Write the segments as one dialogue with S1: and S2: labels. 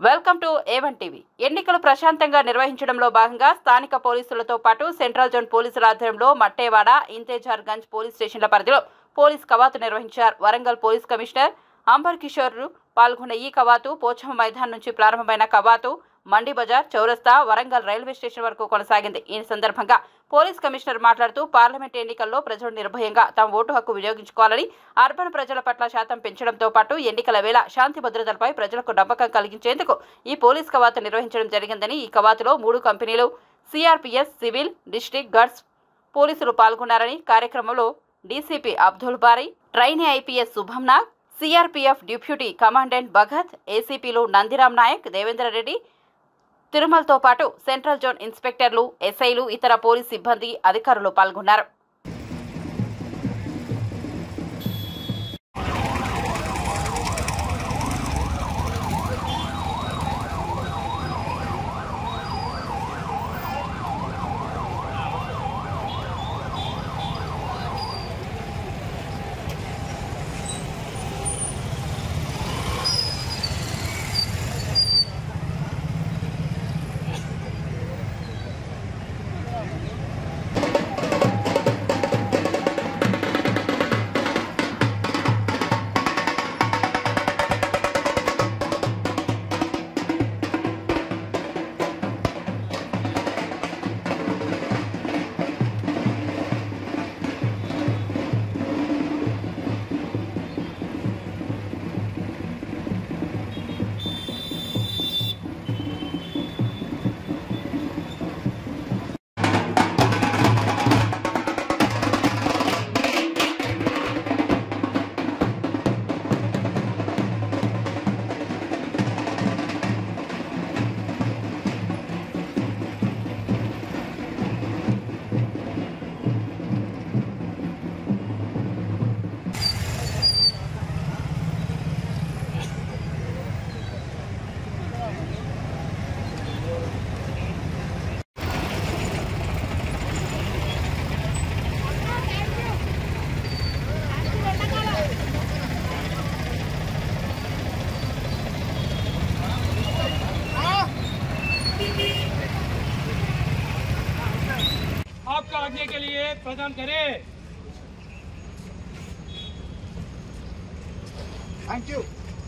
S1: welcome to A1 TV ఎన్నికలు ప్రశాంతంగా నిర్వహించడంలో భాగంగా స్థానిక పోలీసులతో పాటు సెంట్రల్ జోన్ పోలీసుల ఆధ్వర్యంలో మట్టేవాడ ఇంతేజార్ గంజ్ పోలీస్ స్టేషన్ల పరిధిలో పోలీస్ కవాతు నిర్వహించారు వరంగల్ పోలీస్ కమిషనర్ అంబర్ కిషోర్ పాల్గొన్న ఈ కవాతు పోచమ్మ మైదాన్ నుంచి ప్రారంభమైన కవాతు మండి బజార్ చౌరస్తా వరంగల్ రైల్వే స్టేషన్ వరకు కొనసాగింది ఈ సందర్భంగా పోలీస్ కమిషనర్ మాట్లాడుతూ పార్లమెంట్ ఎన్నికల్లో ప్రజలు నిర్భయంగా తమ ఓటు హక్కు వినియోగించుకోవాలని అర్బన్ ప్రజల పట్ల శాతం పెంచడంతో పాటు ఎన్నికల వేళ శాంతి భద్రతలపై ప్రజలకు నమ్మకం కలిగించేందుకు ఈ పోలీస్ కవాతు నిర్వహించడం జరిగిందని ఈ కవాతులో మూడు కంపెనీలు సిఆర్పిఎస్ సివిల్ డిస్ట్రిక్ట్ గార్డ్స్ పోలీసులు పాల్గొన్నారని కార్యక్రమంలో డీసీపీ అబ్దుల్ బారీ trainee IPS Shubham Nag CRPF deputy commandant Bhagat ఏసీపీలు నందిరామ్ నాయక్ దేవేంద్ర రెడ్డి తిరుమలతో పాటు సెంట్రల్ జోన్ ఇన్స్పెక్టర్లు ఎస్ఐలు ఇతర పోలీస్ సిబ్బంది అధికారులు పాల్గొన్నారు
S2: आपका आज्ञा के लिए प्रदान करें
S3: థ్యాంక్ యూ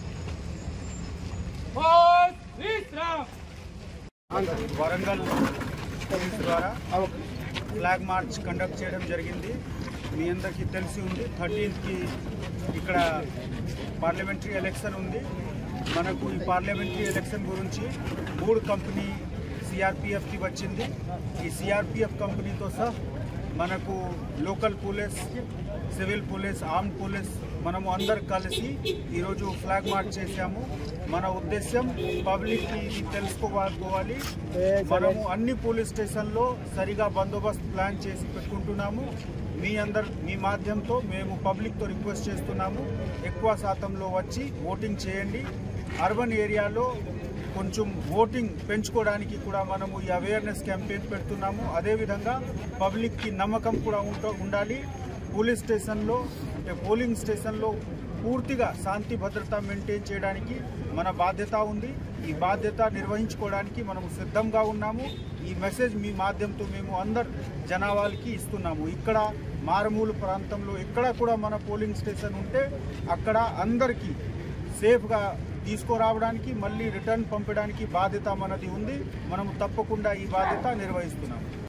S2: और विश्राम
S3: వరంగల్ పోలీస్ ద్వారా ఫ్లాగ్ మార్చ్ కండక్ట్ చేయడం జరిగింది మీ అందరికీ తెలిసి ఉంది థర్టీన్త్కి ఇక్కడ పార్లమెంటరీ ఎలక్షన్ ఉంది మనకు ఈ పార్లమెంటరీ ఎలక్షన్ గురించి మూడు కంపెనీ సిఆర్పిఎఫ్కి వచ్చింది ఈ సిఆర్పిఎఫ్ కంపెనీతో సహా మనకు local police civil police arm police మనము అందరు కలిసి ఈరోజు ఫ్లాగ్ మార్చ్ చేశాము మన ఉద్దేశం పబ్లిక్కి ఇది తెలుసుకోవాలి మనము అన్ని పోలీస్ స్టేషన్లో సరిగా బందోబస్తు ప్లాన్ చేసి పెట్టుకుంటున్నాము మీ అందరు మీ మాధ్యమంతో మేము పబ్లిక్తో రిక్వెస్ట్ చేస్తున్నాము ఎక్కువ శాతంలో వచ్చి ఓటింగ్ చేయండి అర్బన్ ఏరియాలో కొంచెం ఓటింగ్ పెంచుకోవడానికి కూడా మనము ఈ అవేర్నెస్ క్యాంపెయిన్ పెడుతున్నాము అదేవిధంగా పబ్లిక్కి నమ్మకం కూడా ఉంట ఉండాలి పోలీస్ స్టేషన్లో అంటే పోలింగ్ స్టేషన్లో పూర్తిగా శాంతి భద్రత మెయింటైన్ చేయడానికి మన బాధ్యత ఉంది ఈ బాధ్యత నిర్వహించుకోవడానికి మనము సిద్ధంగా ఉన్నాము ఈ మెసేజ్ మీ మాధ్యమంతో మేము అందరు జనాభాలకి ఇస్తున్నాము ఇక్కడ మారుమూల ప్రాంతంలో ఎక్కడ కూడా మన పోలింగ్ స్టేషన్ ఉంటే అక్కడ అందరికీ సేఫ్గా తీసుకురావడానికి మళ్ళీ రిటర్న్ పంపడానికి బాధ్యత మనది ఉంది మనము తప్పకుండా ఈ బాధ్యత నిర్వహిస్తున్నాము